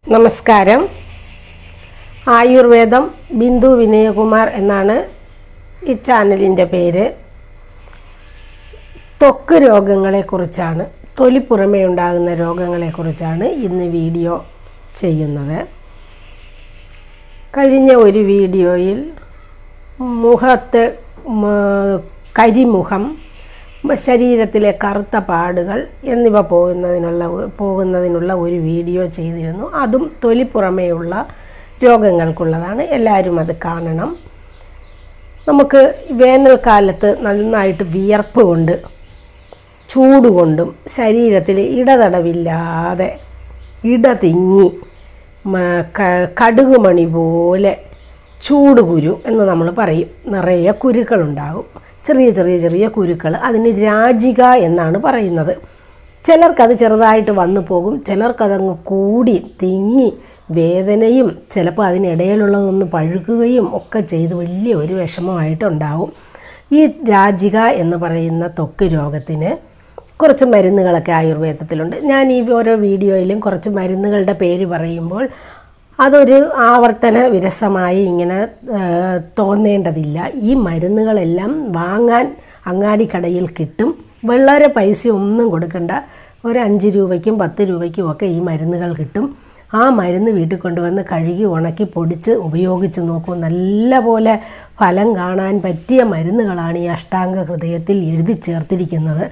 നമസ്കാരം ആയുർവേദം ബിന്ദു വിനയകുമാർ എന്നാണ് ഈ ചാനലിൻ്റെ പേര് ത്വക്ക് രോഗങ്ങളെക്കുറിച്ചാണ് തൊലിപ്പുറമേ ഉണ്ടാകുന്ന രോഗങ്ങളെക്കുറിച്ചാണ് ഇന്ന് വീഡിയോ ചെയ്യുന്നത് കഴിഞ്ഞ ഒരു വീഡിയോയിൽ മുഖത്ത് മ- കരിമുഖം ശരീരത്തിലെ കറുത്ത പാടുകൾ എന്നിവ പോകുന്നതിനുള്ള പോകുന്നതിനുള്ള ഒരു വീഡിയോ ചെയ്തിരുന്നു അതും തൊലിപ്പുറമേയുള്ള രോഗങ്ങൾക്കുള്ളതാണ് എല്ലാവരും അത് കാണണം നമുക്ക് വേനൽക്കാലത്ത് നന്നായിട്ട് വിയർപ്പ് കൊണ്ട് ചൂട് കൊണ്ടും ശരീരത്തിൽ ഇടതടവില്ലാതെ ഇടതിങ്ങി മ- ക- കടുകുമണി പോലെ ചൂട് കുരു എന്ന് നമ്മൾ പറയും നിറയെ കുരുക്കളുണ്ടാകും ചെറിയ ചെറിയ ചെറിയ കുരുക്കൾ അതിന് രാജിക എന്നാണ് പറയുന്നത് ചിലർക്കത് ചെറുതായിട്ട് വന്നു പോകും ചിലർക്കതങ്ങ് കൂടി തിങ്ങി വേദനയും ചിലപ്പോൾ അതിനിടയിലുള്ളതൊന്ന് പഴുക്കുകയും ഒക്കെ ചെയ്ത് വലിയ ഒരു വിഷമമായിട്ടുണ്ടാവും ഈ രാജിക എന്ന് പറയുന്ന ത്വക്ക് രോഗത്തിന് കുറച്ച് മരുന്നുകളൊക്കെ ആയുർവേദത്തിലുണ്ട് ഞാൻ ഈ ഓരോ വീഡിയോയിലും കുറച്ച് മരുന്നുകളുടെ പേര് പറയുമ്പോൾ അതൊരു ആവർത്തന വിരസമായി ഇങ്ങനെ ആ, തോന്നേണ്ടതില്ല ഈ മരുന്നുകളെല്ലാം വാങ്ങാൻ അങ്ങാടിക്കടയിൽ കിട്ടും വളരെ പൈസ ഒന്നും കൊടുക്കണ്ട ഒരു അഞ്ച് രൂപയ്ക്കും പത്ത് രൂപയ്ക്കും ഒക്കെ ഈ മരുന്നുകൾ കിട്ടും ആ മരുന്ന് വീട്ടിൽ കൊണ്ടുവന്ന് കഴുകി ഉണക്കി പൊടിച്ച് ഉപയോഗിച്ച് നോക്കൂ നല്ല പോലെ ഫലം കാണാൻ പറ്റിയ മരുന്നുകളാണ് ഈ അഷ്ടാംഗ ഹൃദയത്തിൽ എഴുതി ചേർത്തിരിക്കുന്നത്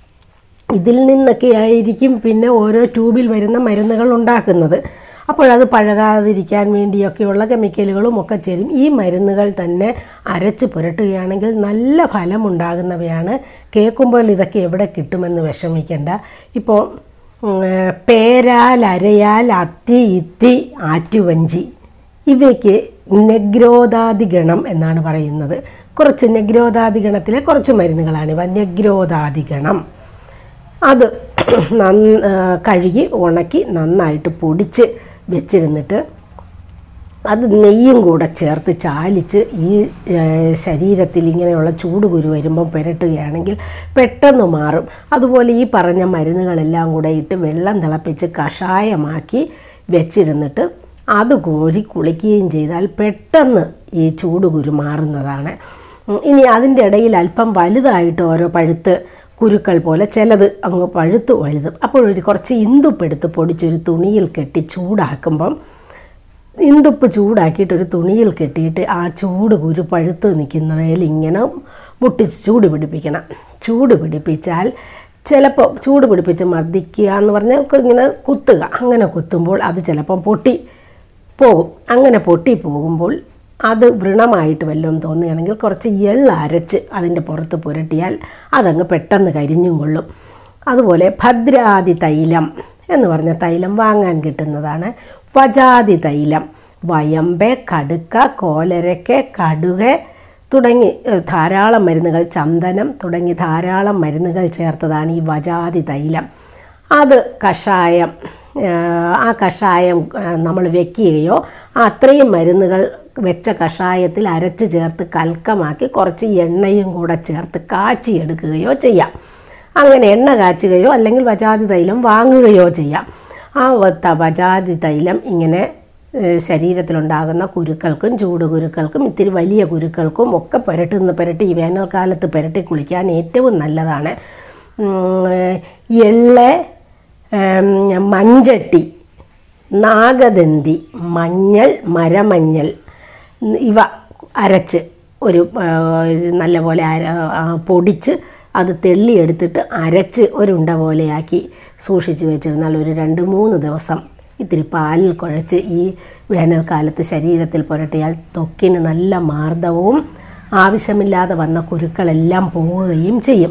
ഇതിൽ നിന്നൊക്കെ ആയിരിക്കും പിന്നെ ഓരോ ട്യൂബിൽ വരുന്ന മരുന്നുകൾ ഉണ്ടാക്കുന്നത് അപ്പോഴത് പഴകാതിരിക്കാൻ വേണ്ടിയൊക്കെയുള്ള കെമിക്കലുകളും ഒക്കെ ചേരും ഈ മരുന്നുകൾ തന്നെ അരച്ച് പുരട്ടുകയാണെങ്കിൽ നല്ല ഫലമുണ്ടാകുന്നവയാണ് കേൾക്കുമ്പോൾ ഇതൊക്കെ എവിടെ കിട്ടുമെന്ന് വിഷമിക്കേണ്ട ഇപ്പോൾ ഉം, പേരാൽ അരയാൽ അത്തി ഇത്തി ആറ്റുവഞ്ചി ഇവയ്ക്ക് നെഗ്രോധാദിഗണം എന്നാണ് പറയുന്നത് കുറച്ച് നെഗ്രോധാദിഗണത്തിലെ കുറച്ച് മരുന്നുകളാണിവ നെഗ്രോധാദിഗണം അത് നന്ന ആ, കഴുകി ഉണക്കി നന്നായിട്ട് പൊടിച്ച് വെച്ചിരുന്നിട്ട് അത് നെയ്യും കൂടെ ചേർത്ത് ചാലിച്ച് ഈ ഏ, ശരീരത്തിൽ ഇങ്ങനെയുള്ള ചൂട് കുരു വരുമ്പം പുരട്ടുകയാണെങ്കിൽ പെട്ടെന്ന് മാറും അതുപോലെ ഈ പറഞ്ഞ മരുന്നുകളെല്ലാം കൂടെ ഇട്ട് വെള്ളം തിളപ്പിച്ച് കഷായമാക്കി വെച്ചിരുന്നിട്ട് അത് കോരി കുളിക്കുകയും ചെയ്താൽ പെട്ടെന്ന് ഈ ചൂട് കുരു മാറുന്നതാണ് ഉം, ഇനി അതിൻ്റെ ഇടയിൽ അല്പം വലുതായിട്ട് ഓരോ പഴുത്ത് കുരുക്കൾ പോലെ ചിലത് അങ്ങ് പഴുത്ത് വലുതും അപ്പോഴൊരു കുറച്ച് ഇന്തുപ്പെടുത്ത് പൊടിച്ചൊരു തുണിയിൽ കെട്ടി ചൂടാക്കുമ്പം ഇന്തുപ്പ് ചൂടാക്കിയിട്ട് ഒരു തുണിയിൽ കെട്ടിയിട്ട് ആ ചൂട് കുരു പഴുത്ത് നിൽക്കുന്നതിൽ ഇങ്ങനെ മുട്ടിച്ച് ചൂട് പിടിപ്പിക്കണം ചൂട് പിടിപ്പിച്ചാൽ ചിലപ്പോൾ ചൂട് പിടിപ്പിച്ച് മർദ്ദിക്കുക എന്ന് പറഞ്ഞാൽ ഇങ്ങനെ കുത്തുക അങ്ങനെ കുത്തുമ്പോൾ അത് ചിലപ്പം പൊട്ടി പോകും അങ്ങനെ പൊട്ടി പോകുമ്പോൾ അത് വ്രണമായിട്ട് വല്ലതും തോന്നുകയാണെങ്കിൽ കുറച്ച് എള്ള് അരച്ച് അതിൻ്റെ പുറത്ത് പുരട്ടിയാൽ അതങ്ങ് പെട്ടെന്ന് കരിഞ്ഞും കൊള്ളും അതുപോലെ ഭദ്രാതി തൈലം എന്ന് പറഞ്ഞ തൈലം വാങ്ങാൻ കിട്ടുന്നതാണ് വജാതി തൈലം വയമ്പ് കടുക്ക കോലരക്ക് കടുക് തുടങ്ങി ഏഹ്, ധാരാളം മരുന്നുകൾ ചന്ദനം തുടങ്ങി ധാരാളം മരുന്നുകൾ ചേർത്തതാണ് ഈ വജാതി തൈലം അത് കഷായം ഏഹ്, ആ കഷായം നമ്മൾ വെക്കുകയോ ആ അത്രയും മരുന്നുകൾ വെച്ച കഷായത്തിൽ അരച്ച് ചേർത്ത് കൽക്കമാക്കി കുറച്ച് എണ്ണയും കൂടെ ചേർത്ത് കാച്ചിയെടുക്കുകയോ ചെയ്യാം അങ്ങനെ എണ്ണ കാച്ചുകയോ അല്ലെങ്കിൽ വജാതി തൈലം വാങ്ങുകയോ ചെയ്യാം ആ വത്ത വജാതി തൈലം ഇങ്ങനെ ഏഹ്, ശരീരത്തിലുണ്ടാകുന്ന കുരുക്കൾക്കും ചൂട് കുരുക്കൾക്കും ഇത്തിരി വലിയ കുരുക്കൾക്കും ഒക്കെ പുരട്ടുന്ന പുരട്ടി ഈ വേനൽക്കാലത്ത് പുരട്ടി കുളിക്കാൻ ഏറ്റവും നല്ലതാണ് ഉം, എള്ള് ഏം, മഞ്ചട്ടി നാഗദന്തി മഞ്ഞൾ മരമഞ്ഞൾ ഇവ അരച്ച് ഒരു ആ, നല്ലപോലെ അര ആ, പൊടിച്ച് അത് തെള്ളിയെടുത്തിട്ട് അരച്ച് ഒരു ഉണ്ട പോലെയാക്കി സൂക്ഷിച്ച് വെച്ചിരുന്നാൽ ഒരു രണ്ട് മൂന്ന് ദിവസം ഇത്തിരി പാലിൽ കുഴച്ച് ഈ വേനൽക്കാലത്ത് ശരീരത്തിൽ പുരട്ടിയാൽ ത്വക്കിന് നല്ല മാർദ്ദവും ആവശ്യമില്ലാതെ വന്ന കുരുക്കളെല്ലാം പോവുകയും ചെയ്യും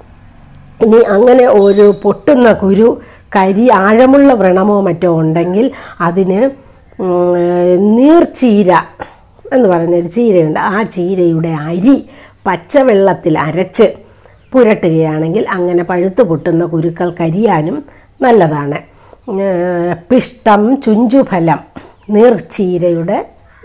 ഇനി അങ്ങനെ ഒരു പൊട്ടുന്ന കുരു കരി ആഴമുള്ള വ്രണമോ മറ്റോ ഉണ്ടെങ്കിൽ അതിന് ഉം, നീർച്ചീര എന്ന് പറഞ്ഞൊരു ചീരയുണ്ട് ആ ചീരയുടെ അരി പച്ചവെള്ളത്തിൽ അരച്ച് പുരട്ടുകയാണെങ്കിൽ അങ്ങനെ പഴുത്ത് പൊട്ടുന്ന കുരുക്കൾ കരിയാനും നല്ലതാണ് ഏർ, പിഷ്ടം ചുഞ്ചുഫലം നീർച്ചീരയുടെ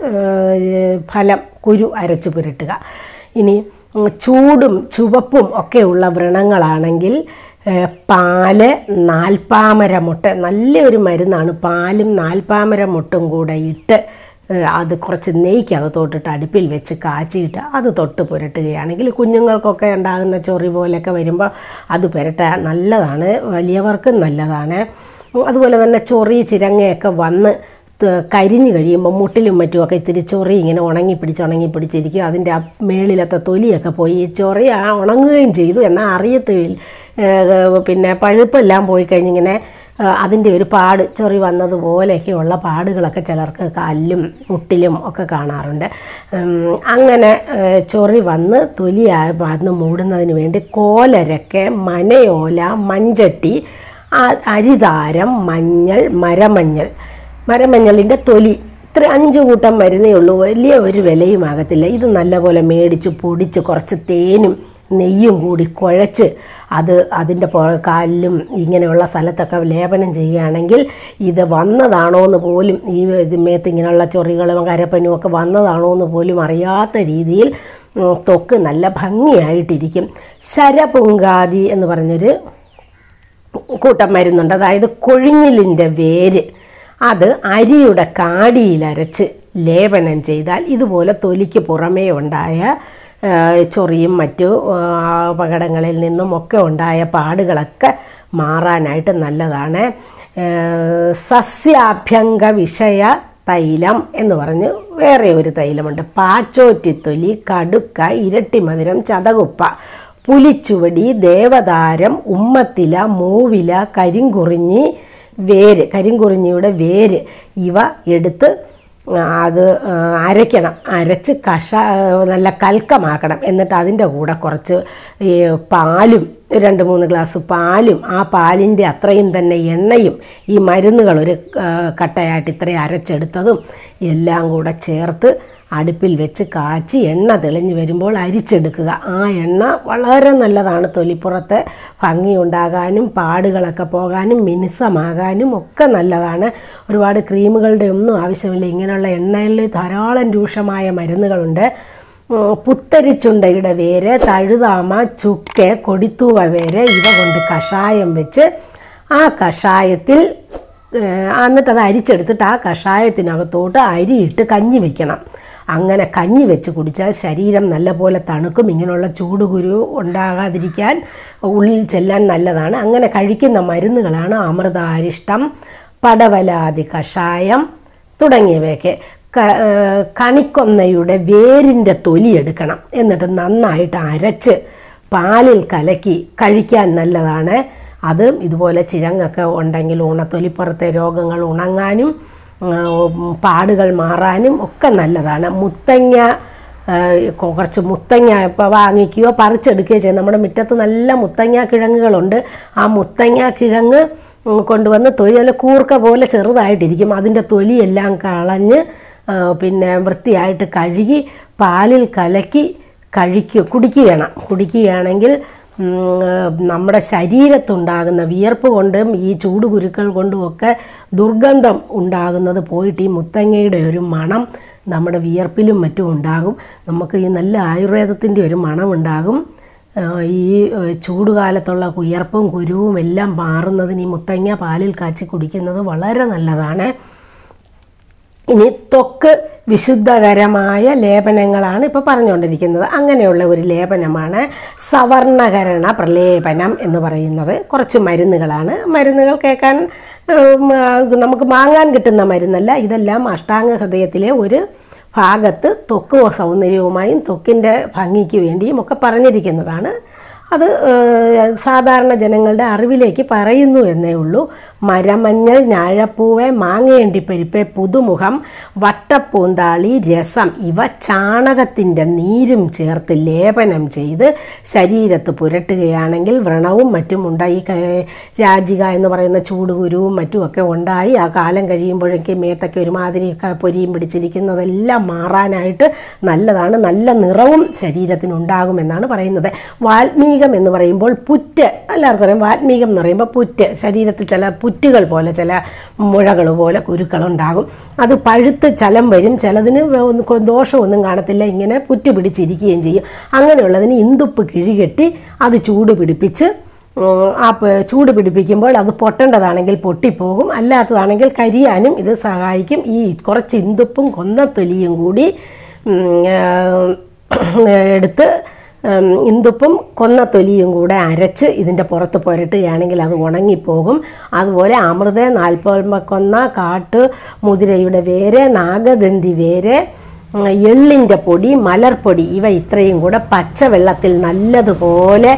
ഏർ, ഫലം കുരു അരച്ച് പുരട്ടുക ഇനി ഉം, ചൂടും ചുവപ്പും ഒക്കെയുള്ള വ്രണങ്ങളാണെങ്കിൽ ഏഹ് പാല് നാൽപ്പാമര മുട്ട നല്ലൊരു മരുന്നാണ് പാലും നാൽപ്പാമര മുട്ടും കൂടെ ഇട്ട് ഏഹ് അത് കുറച്ച് നെയ്ക്കകത്തോട്ടിട്ട് അടുപ്പിൽ വെച്ച് കാച്ചിയിട്ട് അത് തൊട്ട് പുരട്ടുകയാണെങ്കിൽ കുഞ്ഞുങ്ങൾക്കൊക്കെ ഉണ്ടാകുന്ന ചൊറി പോലെയൊക്കെ വരുമ്പോൾ അത് പുരട്ടാൻ നല്ലതാണ് വലിയവർക്കും നല്ലതാണ് അതുപോലെ തന്നെ ചൊറി ചിരങ്ങയൊക്കെ വന്ന് ത- കരിഞ്ഞു കഴിയുമ്പോൾ മുട്ടിലും മറ്റുമൊക്കെ ഇത്തിരി ചൊറി ഇങ്ങനെ ഉണങ്ങി പിടിച്ച് ഉണങ്ങി പിടിച്ചിരിക്കും അതിൻ്റെ ആ മേളിലത്തെ തൊലിയൊക്കെ പോയി ഈ ചൊറി ആ ഉണങ്ങുകയും ചെയ്തു എന്നാൽ അറിയത്തില്ല ഏഹ് പിന്നെ പഴുപ്പെല്ലാം പോയി കഴിഞ്ഞിങ്ങനെ ഏഹ് അതിൻ്റെ ഒരു പാട് ചൊറി വന്നതുപോലെയൊക്കെയുള്ള പാടുകളൊക്കെ ചിലർക്ക് കാലിലും മുട്ടിലും ഒക്കെ കാണാറുണ്ട് ഉം, അങ്ങനെ ഏഹ് ചൊറി വന്ന് തൊലി ആ- വന്ന് മൂടുന്നതിന് വേണ്ടി കോലരക്ക് മനയോല മഞ്ചട്ടി ആ- അരിതാരം മഞ്ഞൾ മരമഞ്ഞൾ മരമഞ്ഞളിൻ്റെ തൊലി ഇത്ര അഞ്ച് കൂട്ടം മരുന്നേ ഉള്ളൂ വലിയ ഒരു വിലയും ആകത്തില്ല ഇത് നല്ലപോലെ മേടിച്ച് പൊടിച്ച് കുറച്ച് തേനും നെയ്യും കൂടി കുഴച്ച് അത് അതിൻ്റെ പുറ കാലിലും ഇങ്ങനെയുള്ള സ്ഥലത്തൊക്കെ ലേപനം ചെയ്യുകയാണെങ്കിൽ ഇത് വന്നതാണോ എന്ന് പോലും ഈ ഇത് മേത്ത് ഇങ്ങനെയുള്ള ചൊറികളും കരപ്പനും ഒക്കെ വന്നതാണോ എന്ന് പോലും അറിയാത്ത രീതിയിൽ ഉം, ത്വക്ക് നല്ല ഭംഗിയായിട്ടിരിക്കും ശരപുങ്കാതി എന്ന് പറഞ്ഞൊരു കൂട്ടം മരുന്നുണ്ട് അതായത് കൊഴിഞ്ഞിലിൻ്റെ വേര് അത് അരിയുടെ കാടിയിലരച്ച് ലേപനം ചെയ്താൽ ഇതുപോലെ തൊലിക്ക് പുറമേ ഉണ്ടായ ആ, ചൊറിയും മറ്റു ആ, അപകടങ്ങളിൽ നിന്നും ഒക്കെ ഉണ്ടായ പാടുകളൊക്കെ മാറാനായിട്ട് നല്ലതാണ് ആ, സസ്യാഭ്യംഗ വിഷയ തൈലം എന്ന് പറഞ്ഞ് വേറെ ഒരു തൈലമുണ്ട് പാച്ചോറ്റിത്തൊലി കടുക്ക ഇരട്ടിമധുരം ചതകുപ്പ പുലിച്ചുവടി ദേവതാരം ഉമ്മത്തില മൂവില കരിങ്കുറിഞ്ഞി വേര് കരിങ്കുറിഞ്ഞിയുടെ വേര് ഇവ എടുത്ത് ആ, അത് ആ, അരയ്ക്കണം അരച്ച് കഷ നല്ല കൽക്കമാക്കണം എന്നിട്ട് അതിൻ്റെ കൂടെ കുറച്ച് ഈ പാലും രണ്ട് മൂന്ന് ഗ്ലാസ് പാലും ആ പാലിൻ്റെ അത്രയും തന്നെ എണ്ണയും ഈ മരുന്നുകൾ ഒരു ആ, കട്ടയായിട്ട് ഇത്രയും അരച്ചെടുത്തതും എല്ലാം കൂടെ ചേർത്ത് അടുപ്പിൽ വെച്ച് കാച്ചി എണ്ണ തെളിഞ്ഞ് വരുമ്പോൾ അരിച്ചെടുക്കുക ആ എണ്ണ വളരെ നല്ലതാണ് തൊലിപ്പുറത്ത് ഭംഗിയുണ്ടാകാനും പാടുകളൊക്കെ പോകാനും മിനുസമാകാനും ഒക്കെ നല്ലതാണ് ഒരുപാട് ക്രീമുകളുടെ ഒന്നും ആവശ്യമില്ല ഇങ്ങനെയുള്ള എണ്ണയിൽ ധാരാളം രൂക്ഷമായ മരുന്നുകളുണ്ട് ഉം, പുത്തരിച്ചുണ്ടയുടെ വേര് തഴുതാമ ചുക്ക് കൊടിത്തൂവ വേര് ഇവ കൊണ്ട് കഷായം വെച്ച് ആ കഷായത്തിൽ ഏഹ്, എന്നിട്ട് അത് അരിച്ചെടുത്തിട്ട് ആ കഷായത്തിനകത്തോട്ട് അരിയിട്ട് കഞ്ഞി വെക്കണം അങ്ങനെ കഞ്ഞി വെച്ച് കുടിച്ചാൽ ശരീരം നല്ലപോലെ തണുക്കും ഇങ്ങനെയുള്ള ചൂടുകുരു ഉണ്ടാകാതിരിക്കാൻ ഉള്ളിൽ ചെല്ലാൻ നല്ലതാണ് അങ്ങനെ കഴിക്കുന്ന മരുന്നുകളാണ് അമൃതാരിഷ്ടം പടവലാതി കഷായം തുടങ്ങിയവയൊക്കെ ക- ഏഹ് കണിക്കൊന്നയുടെ വേരിൻ്റെ തൊലി എടുക്കണം എന്നിട്ട് നന്നായിട്ട് അരച്ച് പാലിൽ കലക്കി കഴിക്കാൻ നല്ലതാണ് അത് ഇതുപോലെ ചിരങ്ങൊക്കെ ഉണ്ടെങ്കിൽ ഉണത്തൊലിപ്പുറത്തെ രോഗങ്ങൾ ഉണങ്ങാനും ആ, ഉം, പാടുകൾ മാറാനും ഒക്കെ നല്ലതാണ് മുത്തങ്ങ ആ, കുറച്ച് മുത്തങ്ങ ഇപ്പോൾ വാങ്ങിക്കുകയോ പറിച്ചെടുക്കുകയോ ചെയ്യും നമ്മുടെ മുറ്റത്ത് നല്ല മുത്തങ്ങ കിഴങ്ങുകളുണ്ട് ആ മുത്തങ്ങ കിഴങ്ങ് ഉം, കൊണ്ടുവന്ന് തൊലി നല്ല കൂർക്ക പോലെ ചെറുതായിട്ടിരിക്കും അതിൻ്റെ തൊലിയെല്ലാം കളഞ്ഞ് ആ, പിന്നെ വൃത്തിയായിട്ട് കഴുകി പാലിൽ കലക്കി കഴിക്കുക കുടിക്കുകയാണ് കുടിക്കുകയാണെങ്കിൽ ഉം, നമ്മുടെ ശരീരത്തുണ്ടാകുന്ന വിയർപ്പ് കൊണ്ടും ഈ ചൂടുകുരുക്കൾ കൊണ്ടുമൊക്കെ ദുർഗന്ധം ഉണ്ടാകുന്നത് പോയിട്ട് ഈ മുത്തങ്ങയുടെ ഒരു മണം നമ്മുടെ വിയർപ്പിലും മറ്റും ഉണ്ടാകും നമുക്ക് ഈ നല്ല ആയുർവേദത്തിൻ്റെ ഒരു മണമുണ്ടാകും ആ, ഈ ഏഹ്, ചൂടുകാലത്തുള്ള കുയർപ്പും കുരുവും എല്ലാം മാറുന്നതിന് ഈ മുത്തങ്ങ പാലിൽ കാച്ചി കുടിക്കുന്നത് വളരെ നല്ലതാണ് ഇനി ത്വക്ക് വിശുദ്ധകരമായ ലേപനങ്ങളാണ് ഇപ്പോൾ പറഞ്ഞുകൊണ്ടിരിക്കുന്നത് അങ്ങനെയുള്ള ഒരു ലേപനമാണ് സവർണകരണ പ്രലേപനം എന്ന് പറയുന്നത് കുറച്ച് മരുന്നുകളാണ് മരുന്നുകൾ കേൾക്കാൻ ഉം, ആ, നമുക്ക് വാങ്ങാൻ കിട്ടുന്ന മരുന്നല്ല ഇതെല്ലാം അഷ്ടാംഗ ഹൃദയത്തിലെ ഒരു ഭാഗത്ത് ത്വക്ക് സൗന്ദര്യവുമായും ത്വക്കിൻ്റെ ഭംഗിക്ക് വേണ്ടിയും ഒക്കെ പറഞ്ഞിരിക്കുന്നതാണ് അത് ഏഹ്, സാധാരണ ജനങ്ങളുടെ അറിവിലേക്ക് പറയുന്നു എന്നേ ഉള്ളൂ മരമഞ്ഞൾ ഞാഴപ്പൂവ് മാങ്ങയണ്ടിപ്പരിപ്പ് പുതുമുഖം വട്ടപ്പൂന്താളി രസം ഇവ ചാണകത്തിൻ്റെ നീരും ചേർത്ത് ലേപനം ചെയ്ത് ശരീരത്ത് പുരട്ടുകയാണെങ്കിൽ വ്രണവും മറ്റും ഉണ്ടായി ക- രാജിക എന്ന് പറയുന്ന ചൂടുകുരുവും മറ്റുമൊക്കെ ഉണ്ടായി ആ കാലം കഴിയുമ്പോഴേക്ക് മേത്തൊക്കെ ഒരുമാതിരി ക- പൊരിയും പിടിച്ചിരിക്കുന്നതെല്ലാം മാറാനായിട്ട് നല്ലതാണ് നല്ല നിറവും ശരീരത്തിനുണ്ടാകുമെന്നാണ് പറയുന്നത് വാൽമീകം എന്ന് പറയുമ്പോൾ പുറ്റ് എല്ലാവർക്കും അറിയാം വാൽമീകം എന്ന് പറയുമ്പോൾ പുറ്റ് ശരീരത്തിൽ ചില പുറ്റുകൾ പോലെ ചില മുഴകൾ പോലെ കുരുക്കളുണ്ടാകും അത് പഴുത്ത് ചലം വരും ചിലതിന് ഒന്നും കൊ- ദോഷമൊന്നും കാണത്തില്ല ഇങ്ങനെ പുറ്റ് പിടിച്ചിരിക്കുകയും ചെയ്യും അങ്ങനെയുള്ളതിന് ഇന്തുപ്പ് കിഴികെട്ടി അത് ചൂട് പിടിപ്പിച്ച് ഉം, ആ പ- ചൂട് പിടിപ്പിക്കുമ്പോൾ അത് പൊട്ടേണ്ടതാണെങ്കിൽ പൊട്ടിപ്പോകും അല്ലാത്തതാണെങ്കിൽ കരിയാനും ഇത് സഹായിക്കും ഈ കുറച്ച് ഇന്തുപ്പും കൊന്നത്തൊലിയും കൂടി ഉം, ആ, എടുത്ത് ഉം, ഇന്തുപ്പും കൊന്നത്തൊലിയും കൂടെ അരച്ച് ഇതിൻ്റെ പുറത്ത് പുരട്ടുകയാണെങ്കിൽ അത് ഉണങ്ങിപ്പോകും അതുപോലെ അമൃത നാൽപ്പത്തൊന്ന കാട്ട് മുതിരയുടെ വേര് നാഗദന്തി വേര് ഉം, എള്ളിൻ്റെ പൊടി മലർപ്പൊടി ഇവ ഇത്രയും കൂടെ പച്ചവെള്ളത്തിൽ നല്ലതുപോലെ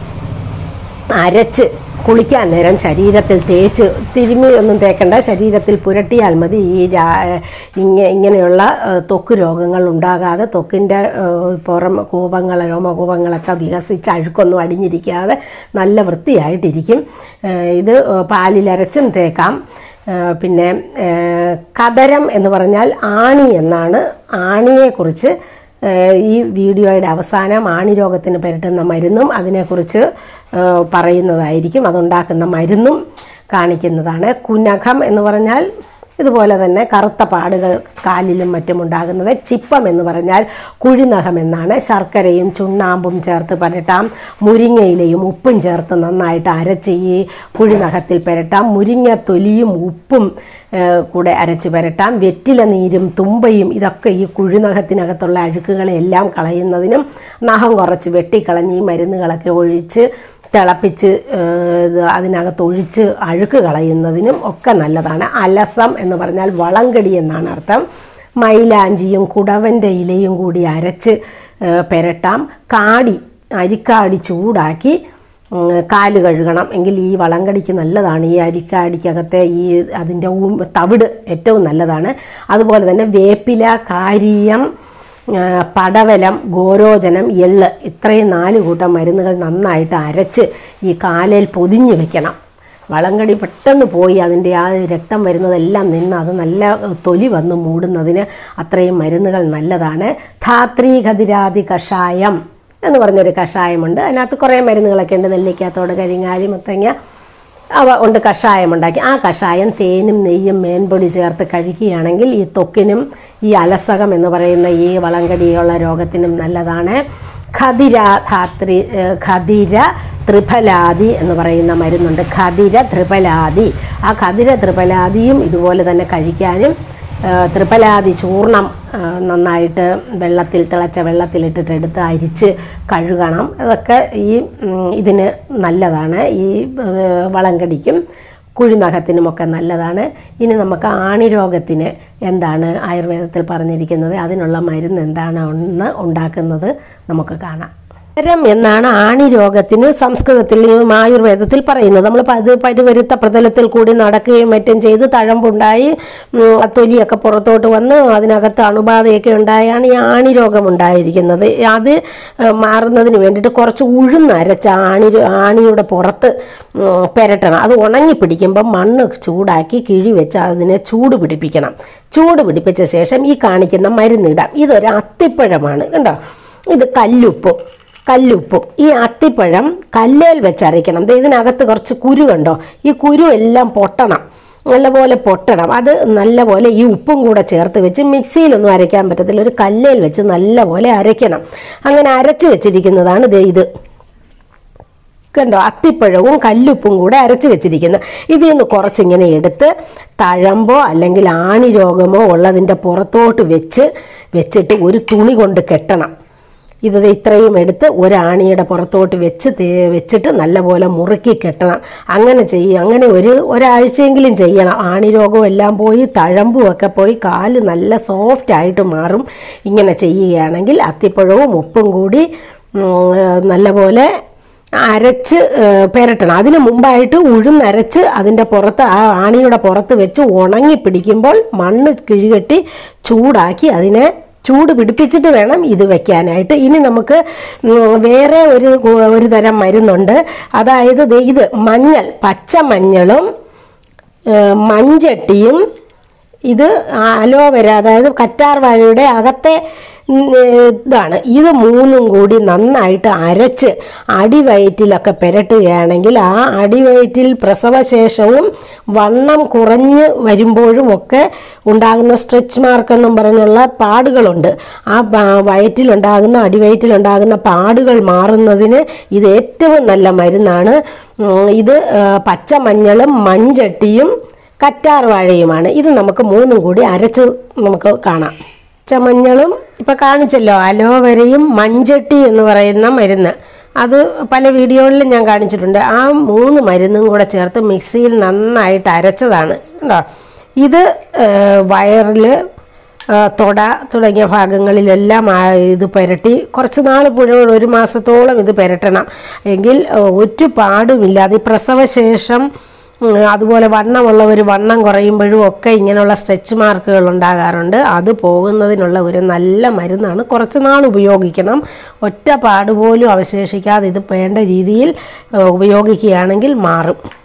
അരച്ച് കുളിക്കാൻ നേരം ശരീരത്തിൽ തേച്ച് തിരുമ്മി ഒന്നും തേക്കണ്ട ശരീരത്തിൽ പുരട്ടിയാൽ മതി ഈ രാ- ഇങ്ങ ഇങ്ങനെയുള്ള ഏഹ്, ത്വക്ക് രോഗങ്ങൾ ഉണ്ടാകാതെ ത്വക്കിൻ്റെ ഏഹ്, പുറം കൂപങ്ങൾ രോമകൂപങ്ങളൊക്കെ വികസിച്ച് അഴുക്കൊന്നും അടിഞ്ഞിരിക്കാതെ നല്ല വൃത്തിയായിട്ടിരിക്കും ഏഹ്, ഇത് പാലിലരച്ചും തേക്കാം ഏഹ്, പിന്നെ ഏഹ്, കദരം എന്ന് പറഞ്ഞാൽ ആണി എന്നാണ് ആണിയെക്കുറിച്ച് ഏഹ് ഈ വീഡിയോയുടെ അവസാനം ആണിരോഗത്തിന് പുരട്ടുന്ന മരുന്നും അതിനെക്കുറിച്ച് ഏഹ് പറയുന്നതായിരിക്കും അതുണ്ടാക്കുന്ന മരുന്നും കാണിക്കുന്നതാണ് കുനഖം എന്ന് പറഞ്ഞാൽ ഇതുപോലെ തന്നെ കറുത്ത പാടുകൾ കാലിലും മറ്റും ഉണ്ടാകുന്നത് ചിപ്പം എന്ന് പറഞ്ഞാൽ കുഴിനഖം എന്നാണ് ശർക്കരയും ചുണ്ണാമ്പും ചേർത്ത് പുരട്ടാം മുരിങ്ങയിലയും ഉപ്പും ചേർത്ത് നന്നായിട്ട് അരച്ച് ഈ കുഴിനഖത്തിൽ പുരട്ടാം മുരിങ്ങ തൊലിയും ഉപ്പും ഏഹ്, കൂടെ അരച്ച് പുരട്ടാം വെറ്റില നീരും തുമ്പയും ഇതൊക്കെ ഈ കുഴിനഖത്തിനകത്തുള്ള അഴുക്കുകളെ എല്ലാം കളയുന്നതിനും നഖം കുറച്ച് വെട്ടിക്കളഞ്ഞ് ഈ മരുന്നുകളൊക്കെ ഒഴിച്ച് തിളപ്പിച്ച് ഏഹ്, ഇത് അതിനകത്ത് ഒഴിച്ച് അഴുക്ക് കളയുന്നതിനും ഒക്കെ നല്ലതാണ് അലസം എന്ന് പറഞ്ഞാൽ വളങ്കടി എന്നാണ് അർത്ഥം മൈലാഞ്ചിയും കുടവൻ്റെ ഇലയും കൂടി അരച്ച് ഏഹ്, പെരട്ടാം കാടി അരിക്കാടി ചൂടാക്കി ഉം, കാല് കഴുകണം എങ്കിൽ ഈ വളങ്കടിക്ക് നല്ലതാണ് ഈ അരിക്കാടിക്കകത്തെ ഈ അതിൻ്റെ ഊം തവിട് ഏറ്റവും നല്ലതാണ് അതുപോലെ തന്നെ വേപ്പില കാരിയം ആ, പടവലം ഗോരോചനം എള്ള് ഇത്രയും നാല് കൂട്ടം മരുന്നുകൾ നന്നായിട്ട് അരച്ച് ഈ കാലയിൽ പൊതിഞ്ഞ് വെക്കണം വളങ്കടി പെട്ടെന്ന് പോയി അതിൻ്റെ ആ രക്തം വരുന്നതെല്ലാം നിന്ന് അത് നല്ല തൊലി വന്ന് മൂടുന്നതിന് അത്രയും മരുന്നുകൾ നല്ലതാണ് ധാത്രി ഖതിരാതി കഷായം എന്ന് പറഞ്ഞൊരു കഷായമുണ്ട് അതിനകത്ത് കുറേ മരുന്നുകളൊക്കെ ഉണ്ട് നെല്ലിക്കാത്തോട് കരിങ്ങാലി മുത്തങ്ങ അവ ഉണ്ട് കഷായം ഉണ്ടാക്കി ആ കഷായം തേനും നെയ്യും മേൻപൊടി ചേർത്ത് കഴിക്കുകയാണെങ്കിൽ ഈ ത്വക്കിനും ഈ അലസകം എന്ന് പറയുന്ന ഈ വളങ്കടിയുള്ള രോഗത്തിനും നല്ലതാണ് ഖതിര ധാത്രി ഏഹ് ഖതിര ത്രിഫലാദി എന്ന് പറയുന്ന മരുന്നുണ്ട് ഖതിര ത്രിഫലാദി ആ ഖതിര ത്രിഫലാദിയും ഇതുപോലെ തന്നെ കഴിക്കാനും ഏഹ് ത്രിഫലാദി ചൂർണം ഏഹ് നന്നായിട്ട് വെള്ളത്തിൽ തിളച്ച വെള്ളത്തിലിട്ടിട്ട് എടുത്ത് അരിച്ച് കഴുകണം അതൊക്കെ ഈ ഉം, ഇതിന് നല്ലതാണ് ഈ ഏഹ് വളങ്കടിക്കും കുഴിനഖത്തിനുമൊക്കെ നല്ലതാണ് ഇനി നമുക്ക് ആണിരോഗത്തിന് എന്താണ് ആയുർവേദത്തിൽ പറഞ്ഞിരിക്കുന്നത് അതിനുള്ള മരുന്ന് എന്താണ് ഒന്ന് ഉണ്ടാക്കുന്നത് നമുക്ക് കാണാം രം എന്നാണ് ആണി രോഗത്തിന് സംസ്കൃതത്തിലും ആയുർവേദത്തിൽ പറയുന്നത് നമ്മൾ അത് പരിവരുത്ത പ്രതലത്തിൽ കൂടി നടക്കുകയും മറ്റും ചെയ്ത് തഴമ്പുണ്ടായി ഉം, ആ തൊലിയൊക്കെ പുറത്തോട്ട് വന്ന് അതിനകത്ത് അണുബാധയൊക്കെ ഉണ്ടായാണ് ഈ ആണി രോഗം ഉണ്ടായിരിക്കുന്നത് അത് ഏഹ്, മാറുന്നതിന് വേണ്ടിയിട്ട് കുറച്ച് ഉഴുന്നരച്ച ആണി ആണിയുടെ പുറത്ത് ഉം, പെരട്ടണം അത് ഉണങ്ങി പിടിക്കുമ്പോൾ മണ്ണ് ചൂടാക്കി കിഴി വെച്ച് അതിനെ ചൂട് പിടിപ്പിക്കണം ചൂട് പിടിപ്പിച്ച ശേഷം ഈ കാണിക്കുന്ന മരുന്നിടാം ഇതൊരു അത്തിപ്പഴമാണ് കണ്ടോ ഇത് കല്ലുപ്പും കല്ലുപ്പും ഈ അത്തിപ്പഴം കല്ലേൽ വെച്ചരയ്ക്കണം ദേ ഇതിനകത്ത് കുറച്ച് കുരു കണ്ടോ ഈ കുരു എല്ലാം പൊട്ടണം നല്ലപോലെ പൊട്ടണം അത് നല്ലപോലെ ഈ ഉപ്പും കൂടെ ചേർത്ത് വെച്ച് മിക്സിയിലൊന്നും അരയ്ക്കാൻ പറ്റത്തില്ല ഒരു കല്ലേൽ വെച്ച് നല്ലപോലെ അരയ്ക്കണം അങ്ങനെ അരച്ച് വെച്ചിരിക്കുന്നതാണ് ദേ ഇത് കണ്ടോ അത്തിപ്പഴവും കല്ലുപ്പും കൂടെ അരച്ച് വെച്ചിരിക്കുന്നു ഇതിൽ നിന്ന് കുറച്ചിങ്ങനെ എടുത്ത് തഴമ്പോ അല്ലെങ്കിൽ ആണി രോഗമോ ഉള്ളതിൻ്റെ പുറത്തോട്ട് വെച്ച് വെച്ചിട്ട് ഒരു തുണി കൊണ്ട് കെട്ടണം ഇത് ദേ ഇത്രയും എടുത്ത് ഒരാണിയുടെ പുറത്തോട്ട് വെച്ച് തേ- വെച്ചിട്ട് നല്ലപോലെ മുറുക്കി കെട്ടണം അങ്ങനെ ചെയ്യും അങ്ങനെ ഒരു ഒരാഴ്ചയെങ്കിലും ചെയ്യണം ആണി രോഗവും എല്ലാം പോയി തഴമ്പും ഒക്കെ പോയി കാല് നല്ല സോഫ്റ്റ് ആയിട്ട് മാറും ഇങ്ങനെ ചെയ്യുകയാണെങ്കിൽ അത്തിപ്പഴവും ഉപ്പും കൂടി ഉം, നല്ലപോലെ അരച്ച് ഏഹ്, പെരട്ടണം അതിന് മുമ്പായിട്ട് ഉഴുന്നരച്ച് അതിൻ്റെ പുറത്ത് ആ ആണിയുടെ പുറത്ത് വെച്ച് ഉണങ്ങി പിടിക്കുമ്പോൾ മണ്ണ് കിഴികെട്ടി ചൂടാക്കി അതിനെ ചൂട് പിടിപ്പിച്ചിട്ട് വേണം ഇത് വെക്കാനായിട്ട് ഇനി നമുക്ക് ഉം, വേറെ ഒരു ഗു- ഒരു തരം മരുന്നുണ്ട് അതായത് ദേ ഇത് മഞ്ഞൾ പച്ച മഞ്ഞളും ഏഹ്, മഞ്ചട്ടിയും ഇത് അലോവേര അതായത് കറ്റാർ വാഴയുടെ അകത്തെ ഉം, ഇതാണ് ഇത് മൂന്നും കൂടി നന്നായിട്ട് അരച്ച് അടിവയറ്റിലൊക്കെ പുരട്ടുകയാണെങ്കിൽ ആ അടിവയറ്റിൽ പ്രസവശേഷവും വണ്ണം കുറഞ്ഞ് വരുമ്പോഴും ഒക്കെ ഉണ്ടാകുന്ന സ്ട്രെച്ച് മാർക്ക് എന്നും പറഞ്ഞുള്ള പാടുകളുണ്ട് ആ പ- വയറ്റിലുണ്ടാകുന്ന അടിവയറ്റിലുണ്ടാകുന്ന പാടുകൾ മാറുന്നതിന് ഇത് ഏറ്റവും നല്ല മരുന്നാണ് ഉം, ഇത് ആ, പച്ചമഞ്ഞളും മഞ്ചട്ടിയും കറ്റാർ വാഴയുമാണ് ഇത് നമുക്ക് മൂന്നും കൂടി അരച്ച് നമുക്ക് കാണാം പച്ചമഞ്ഞളും ഇപ്പം കാണിച്ചല്ലോ അലോവരയും മഞ്ചട്ടി എന്ന് പറയുന്ന മരുന്ന് അത് പല വീഡിയോകളിലും ഞാൻ കാണിച്ചിട്ടുണ്ട് ആ മൂന്ന് മരുന്നും കൂടെ ചേർത്ത് മിക്സിയിൽ നന്നായിട്ട് അരച്ചതാണ് കണ്ടോ ഇത് വയറിൽ തൊട തുടങ്ങിയ ഭാഗങ്ങളിലെല്ലാം ആ ഇത് പുരട്ടി കുറച്ച് നാൾ പുഴ ഒരു മാസത്തോളം ഇത് പുരട്ടണം എങ്കിൽ ആ, ഒരു പാടുമില്ലാതെ ഈ പ്രസവശേഷം ഉം, അതുപോലെ വണ്ണമുള്ളവർ വണ്ണം കുറയുമ്പോഴും ഒക്കെ ഇങ്ങനെയുള്ള സ്ട്രെച്ച് മാർക്കുകൾ ഉണ്ടാകാറുണ്ട് അത് പോകുന്നതിനുള്ള ഒരു നല്ല മരുന്നാണ് കുറച്ച് നാൾ ഉപയോഗിക്കണം ഒറ്റ പാട് പോലും അവശേഷിക്കാതെ ഇത് വേണ്ട രീതിയിൽ ആ, ഉപയോഗിക്കുകയാണെങ്കിൽ മാറും